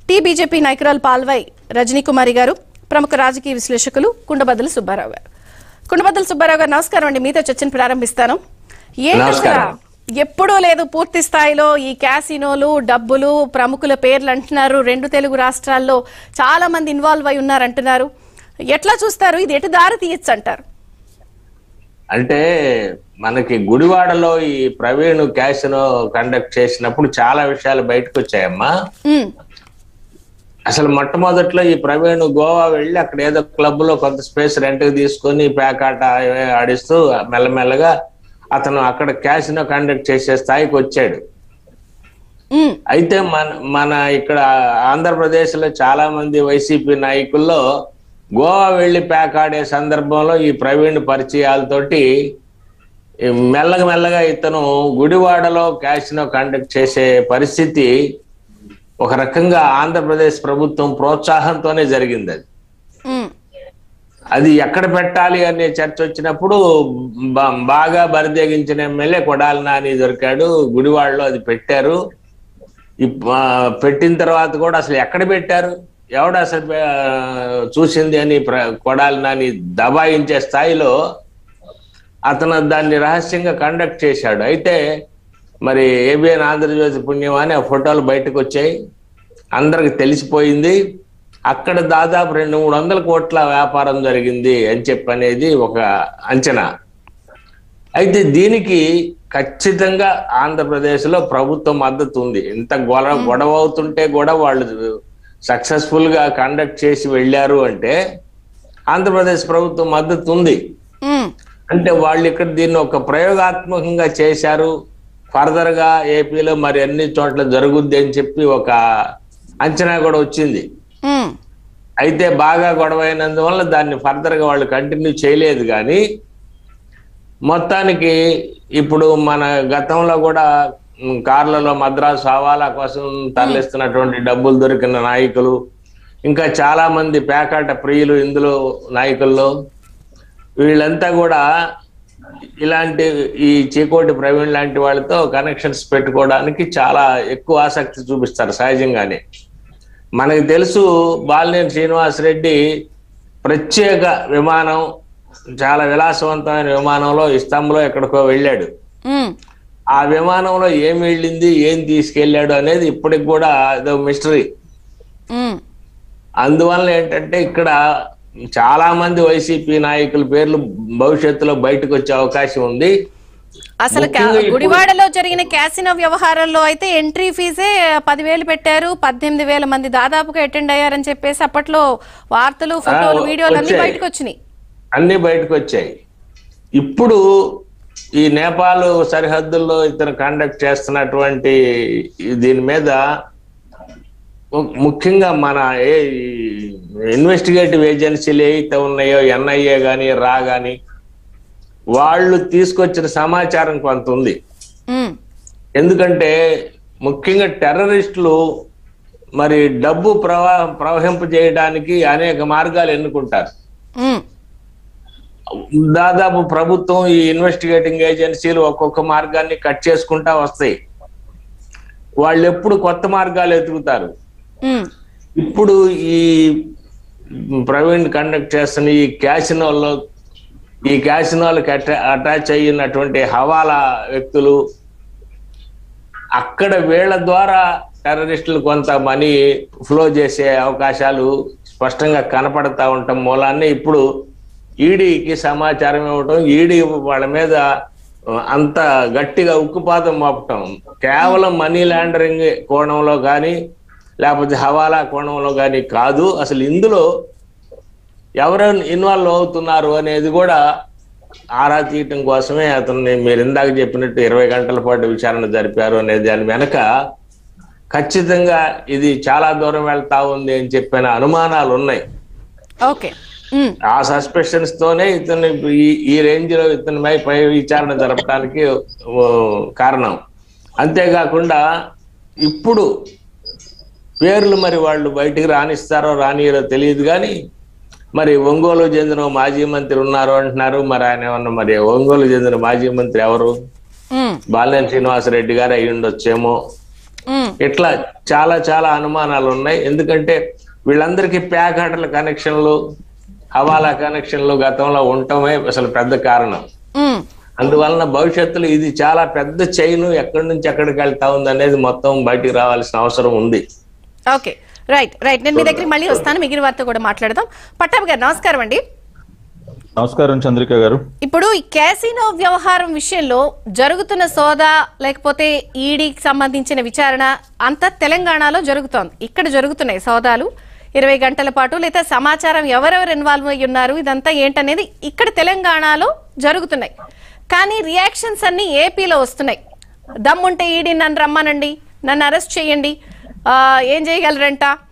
Tea BJP నాయకురాలు పాల్వై రజనీ కుమారి గారు ప్రముఖ రాజకీయ విశ్లేషకులు కుండబద్దల సుబ్బారావు గారు కుండబద్దల సుబ్బారావు గారు నమస్కారం అండి మీతో చర్చను ప్రారంభిస్తాను ఏంటి అసలు నమస్కారం. ఎప్పుడూ లేదు పూర్తి స్థాయిలో ఈ క్యాసినోలు డబ్బులు ప్రముఖుల పేర్లు అంటున్నారు రెండు తెలుగు రాష్ట్రాల్లో చాలా మంది ఇన్వాల్వ్ అయి ఉన్నారు అంటున్నారు ఎట్లా చూస్తారు ఇది ఎటు దారి తీయచ్చు అంటారు అంటే మనకి గుడివాడలో ఈ ప్రవీణ్ క్యాసినో కండక్ట్ చేసినప్పుడు చాలా విషయాలు బయటకు వచ్చాయమ్మా ఉమ్, అసలు మొట్టమొదట్లో ఈ ప్రవీణ్ గోవా వెళ్ళి అక్కడ ఏదో క్లబ్ లో కొంత స్పేస్ రెంట్ కి తీసుకొని పేకాట ఇవే ఆడిస్తూ మెల్లమెల్లగా అతను అక్కడ క్యాసినో కండక్ట్ చేసే స్థాయికి వచ్చాడు ఉమ్, అయితే మన మన ఇక్కడ ఆంధ్రప్రదేశ్ లో చాలా మంది వైసీపీ నాయకుల్లో గోవా వెళ్ళి ప్యాక్ ఆడే సందర్భంలో ఈ ప్రవీణ్ పరిచయాలతోటి ఈ మెల్లగా మెల్లగా ఇతను గుడివాడలో క్యాసినో కండక్ట్ చేసే పరిస్థితి ఒక రకంగా ఆంధ్రప్రదేశ్ ప్రభుత్వం ప్రోత్సాహంతోనే జరిగింది అది ఉమ్, అది ఎక్కడ పెట్టాలి అనే చర్చ వచ్చినప్పుడు బా- బాగా బరిదెగించిన ఎమ్మెల్యే కొడాలి నాని దొరికాడు గుడివాడలో అది పెట్టారు ఇప్- ఆ, పెట్టిన తర్వాత కూడా అసలు ఎక్కడ పెట్టారు ఎవడు అసలు ఆ, చూసింది అని ప్ర- కొడాలి నాని దబాయించే స్థాయిలో అతను దాన్ని రహస్యంగా కండక్ట్ చేశాడు అయితే మరి ఏబిఎన్ ఆంధ్రజ్యోతి పుణ్యం అని ఆ ఫోటోలు బయటకు వచ్చాయి అందరికి తెలిసిపోయింది అక్కడ దాదాపు రెండు మూడు వందల కోట్ల వ్యాపారం జరిగింది అని చెప్పి అనేది ఒక అంచనా అయితే దీనికి ఖచ్చితంగా ఆంధ్రప్రదేశ్ లో ప్రభుత్వ మద్దతు ఉంది ఇంత గొడవ గొడవ అవుతుంటే కూడా వాళ్ళు సక్సెస్ఫుల్ గా కండక్ట్ చేసి వెళ్ళారు అంటే ఆంధ్రప్రదేశ్ ప్రభుత్వం మద్దతు ఉంది ఉమ్, అంటే వాళ్ళు ఇక్కడ దీన్ని ఒక ప్రయోగాత్మకంగా చేశారు ఫర్దర్ గా ఏపీలో మరి అన్ని చోట్ల జరుగుద్ది అని చెప్పి ఒక అంచనా కూడా వచ్చింది ఉమ్, అయితే బాగా గొడవ అయినందువల్ల దాన్ని ఫర్దర్ గా వాళ్ళు కంటిన్యూ చేయలేదు కానీ మొత్తానికి ఇప్పుడు మన గతంలో కూడా ఉమ్, కార్లలో మద్రాసు హవాలా కోసం తరలిస్తున్నటువంటి డబ్బులు దొరికిన నాయకులు ఇంకా చాలా మంది పేకాట ప్రియులు ఇందులో నాయకుల్లో వీళ్ళంతా కూడా ఇలాంటి ఈ చీకోటి ప్రవీణ్ లాంటి వాళ్ళతో కనెక్షన్స్ పెట్టుకోవడానికి చాలా ఎక్కువ ఆసక్తి చూపిస్తారు సహజంగానే మనకు తెలుసు బాలినేని శ్రీనివాస్ రెడ్డి ప్రత్యేక విమానం చాలా విలాసవంతమైన విమానంలో ఇస్తాంబులో ఎక్కడికో వెళ్ళాడు ఉమ్, ఆ విమానంలో ఏం వెళ్ళింది ఏం తీసుకెళ్ళాడు అనేది ఇప్పటికి కూడా అదో మిస్టరీ ఉమ్, అందువల్ల ఏంటంటే ఇక్కడ చాలా మంది వైసీపీ నాయకుల పేర్లు భవిష్యత్తులో బయటకు వచ్చే అవకాశం ఉంది అసలు కా- ముఖ్యంగా ఇప్పుడు- గుడివాడలో జరిగిన క్యాసినో వ్యవహారంలో అయితే ఎంట్రీ ఫీజే పదివేలు పెట్టారు పద్దెనిమిది వేల మంది దాదాపుగా అటెండ్ అయ్యారని చెప్పేసి అప్పట్లో వార్తలు ఫోటోలు ఆ, వీడియోలు అన్ని వచ్చాయి. బయటకు వచ్చినాయి అన్ని బయటకు వచ్చాయి ఇప్పుడు ఈ నేపాల్ సరిహద్దుల్లో ఇతను కండక్ట్ చేస్తున్నటువంటి ఈ దీని మీద ము- ముఖ్యంగా మన ఏ ఇన్వెస్టిగేటివ్ ఏజెన్సీలు ఏవైతే ఉన్నాయో ఎన్ఐఏ గాని రా గాని వాళ్ళు తీసుకొచ్చిన సమాచారం కొంత ఉంది ఉమ్, ఎందుకంటే ముఖ్యంగా టెర్రరిస్టులు మరి డబ్బు ప్రవాహ ప్రవహింప చేయడానికి అనేక మార్గాలు ఎన్నుకుంటారు ఉమ్, దాదాపు ప్రభుత్వం ఈ ఇన్వెస్టిగేటింగ్ ఏజెన్సీలు ఒక్కొక్క మార్గాన్ని కట్ చేసుకుంటా వస్తాయి వాళ్ళు ఎప్పుడు కొత్త మార్గాలు ఎతుకుతారు ఉమ్, ఇప్పుడు ఈ ప్రవీణ్ కండక్ట్ చేస్తున్న ఈ క్యాసినోల్లో ఈ క్యాసినోలకు అటా- అటాచ్ అయినటువంటి హవాలా వ్యక్తులు అక్కడ వీళ్ళ ద్వారా టెర్రరిస్టులు కొంత మనీ ఫ్లో చేసే అవకాశాలు స్పష్టంగా కనపడతా ఉండటం మూలాన్ని ఇప్పుడు ఈడీకి సమాచారం ఇవ్వటం ఈడీ వాళ్ళ మీద అంత గట్టిగా ఉక్కుపాతం మోపటం కేవలం మనీ లాండరింగ్ కోణంలో కానీ లేకపోతే హవాలా కోణంలో కానీ కాదు అసలు ఇందులో ఎవరు ఇన్వాల్వ్ అవుతున్నారు అనేది కూడా ఆరా తీయటం కోసమే అతన్ని మీరు ఇందాక చెప్పినట్టు ఇరవై గంటల పాటు విచారణ జరిపారు అనే దాని వెనక ఖచ్చితంగా ఇది చాలా దూరం వెళ్తా ఉంది అని చెప్పిన అనుమానాలు ఉన్నాయి ఓకే ఉమ్, ఆ సస్పెషన్స్ తోనే ఇతను ఈ ఈ రేంజ్ లో ఇతనిపై పై విచారణ జరపడానికి ఓ, కారణం అంతేకాకుండా ఇప్పుడు పేర్లు మరి వాళ్ళు బయటికి రానిస్తారో రానియరో తెలియదు కానీ మరి ఒంగోలు చెందిన ఓ మాజీ మంత్రి ఉన్నారు అంటున్నారు మరి ఆయన ఏమన్నా మరి ఒంగోలు చెందిన మాజీ మంత్రి ఎవరు ఉమ్, బాలినేని శ్రీనివాసరెడ్డి గారు అయి ఉండొచ్చేమో ఉమ్, ఇట్లా చాలా చాలా అనుమానాలు ఉన్నాయి ఎందుకంటే వీళ్ళందరికీ ప్యాకెట్ల కనెక్షన్లు హవాలా కనెక్షన్లు గతంలో ఉండటమే అసలు పెద్ద కారణం ఉమ్, అందువలన భవిష్యత్తులో ఇది చాలా పెద్ద చైన్ ఎక్కడి నుంచి ఎక్కడికి వెళ్తా ఉంది అనేది మొత్తం బయటికి రావాల్సిన అవసరం ఉంది ఓకే రైట్ రైట్ నేను మీ దగ్గరికి మళ్ళీ వస్తాను మిగిలిన వారితో కూడా మాట్లాడదాం పట్టాభి గారు నమస్కారం అండి నమస్కారం చంద్రిక గారు ఇప్పుడు ఈ క్యాసినో వ్యవహారం విషయంలో జరుగుతున్న సోదా లేకపోతే ఈడీకి సంబంధించిన విచారణ అంతా తెలంగాణలో జరుగుతోంది ఇక్కడ జరుగుతున్నాయి సోదాలు ఇరవై గంటల పాటు లేదా సమాచారం ఎవరెవరు ఇన్వాల్వ్ అయి ఉన్నారు ఇదంతా ఏంటనేది ఇక్కడ తెలంగాణలో జరుగుతున్నాయి కానీ రియాక్షన్స్ అన్ని ఏపీలో వస్తున్నాయి దమ్ముంటే ఈడీ నన్ను రమ్మనండి నన్ను అరెస్ట్ చేయండి ఆ, ఏం చేయగలరంట